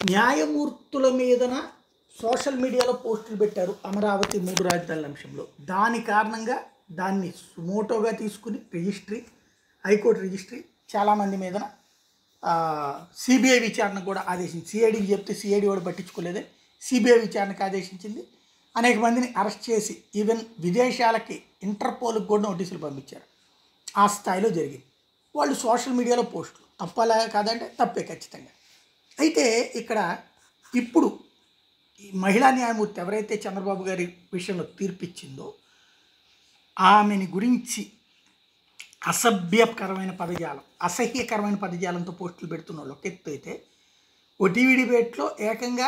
న్యాయమూర్తుల మీదన సోషల్ మీడియాలో పోస్టులు పెట్టారు అమరావతి మూడు రాజధానుల అంశంలో దాని కారణంగా దాన్ని సుమోటోగా తీసుకుని రిజిస్ట్రీ హైకోర్టు రిజిస్ట్రీ చాలామంది మీదన సిబిఐ విచారణ కూడా ఆదేశించింది సిఐడికి చెప్తే సిఐడి కూడా పట్టించుకోలేదే సిబిఐ విచారణకు ఆదేశించింది అనేక మందిని అరెస్ట్ చేసి ఈవెన్ విదేశాలకి ఇంటర్పోల్కి కూడా నోటీసులు పంపించారు ఆ స్థాయిలో జరిగింది వాళ్ళు సోషల్ మీడియాలో పోస్టులు తప్పలా కాదంటే తప్పే ఖచ్చితంగా అయితే ఇక్కడ ఇప్పుడు ఈ మహిళా న్యాయమూర్తి ఎవరైతే చంద్రబాబు గారి విషయంలో తీర్పిచ్చిందో ఆమెని గురించి అసభ్యకరమైన పదజాలం అసహ్యకరమైన పదజాలంతో పోస్టులు పెడుతున్న వాళ్ళు ఒక ఎత్తు అయితే ఓ టీవీ డిబేట్లో ఏకంగా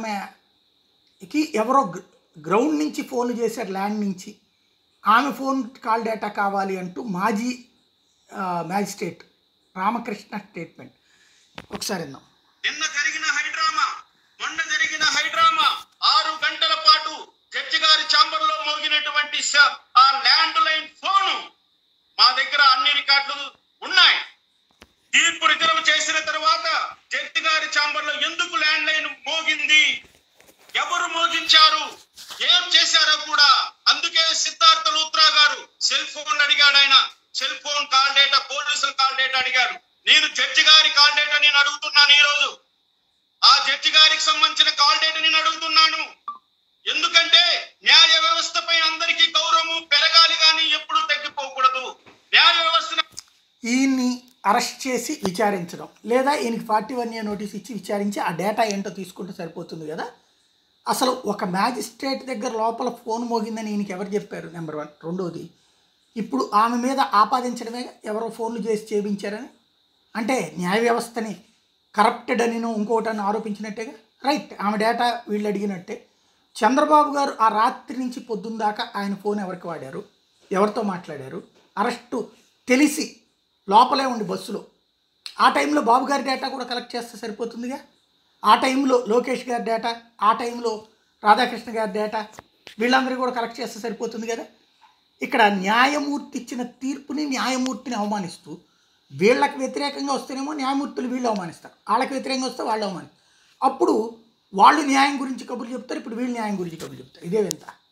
ఆమెకి ఎవరో గ్ర- గ్రౌండ్ నుంచి ఫోన్లు చేశారు ల్యాండ్ నుంచి ఆమె ఫోన్ కాల్ డేటా కావాలి అంటూ మాజీ ఆ, మ్యాజిస్ట్రేట్ రామకృష్ణ స్టేట్మెంట్ ఒకసారి విందాం నిన్న జరిగిన హైడ్రామా మొన్న జరిగిన హైడ్రామా ఆరు గంటల పాటు జడ్జి గారి ఛాంబర్ లో మోగినటువంటి స- ఆ ల్యాండ్ లైన్ ఫోను మా దగ్గర అన్ని రికార్డులు ఉన్నాయి తీర్పు రిజర్వ్ చేసిన తర్వాత జడ్జి గారి ఛాంబర్ లో ఎందుకు ల్యాండ్ లైన్ మోగింది ఎవరు మోగించారు ఏం చేశారో కూడా అందుకే సిద్ధార్థ లూత్రా గారు సెల్ ఫోన్ అడిగాడు ఆయన సెల్ ఫోన్ కాల్ డేటా పోలీసులు కాల్ డేటా అడిగారు నేను జడ్జి గారి కాల్ డేటా నేను అడుగుతున్నాను ఈ రోజు ఆ జడ్జి గారికి సంబంధించిన కాల్ డేటా నేను అడుగుతున్నాను ఎందుకంటే న్యాయ వ్యవస్థపై అందరికీ గౌరవం పెరగాలి కానీ ఎప్పుడు తగ్గిపోకూడదు న్యాయ వ్యవస్థ ఈయన్ని అరెస్ట్ చేసి విచారించడం లేదా ఈయనకి ఫార్టీ వన్ ఇయర్ నోటీస్ ఇచ్చి విచారించి ఆ డేటా ఏంటో తీసుకుంటే సరిపోతుంది కదా అసలు ఒక మ్యాజిస్ట్రేట్ దగ్గర లోపల ఫోన్ మోగిందని ఈయనకి ఎవరు చెప్పారు నెంబర్ వన్ రెండోది ఇప్పుడు ఆమె మీద ఆపాదించడమే ఎవరో ఫోన్లు చేసి చేయించారని అంటే న్యాయ వ్యవస్థని కరప్టెడ్ అని ఇంకోటని ఆరోపించినట్టేగా రైట్ ఆమె డేటా వీళ్ళు అడిగినట్టే చంద్రబాబు గారు ఆ రాత్రి నుంచి పొద్దున్న దాకా ఆయన ఫోన్ ఎవరికి వాడారు ఎవరితో మాట్లాడారు అరెస్టు తెలిసి లోపలే ఉండి బస్సులో ఆ టైంలో బాబు గారి డేటా కూడా కలెక్ట్ చేస్తే సరిపోతుందిగా ఆ టైంలో లోకేష్ గారి డేటా ఆ టైంలో రాధాకృష్ణ గారి డేటా వీళ్ళందరూ కూడా కలెక్ట్ చేస్తే సరిపోతుంది కదా ఇక్కడ న్యాయమూర్తి ఇచ్చిన తీర్పుని న్యాయమూర్తిని అవమానిస్తూ వీళ్ళకి వ్యతిరేకంగా వస్తేనేమో న్యాయమూర్తులు వీళ్ళు అవమానిస్తారు వాళ్ళకి వ్యతిరేకంగా వస్తే వాళ్ళు అవమానిస్తారు అప్పుడు వాళ్ళు న్యాయం గురించి కబుర్లు చెప్తారు ఇప్పుడు వీళ్ళు న్యాయం గురించి కబుర్లు చెప్తారు ఇదే వింత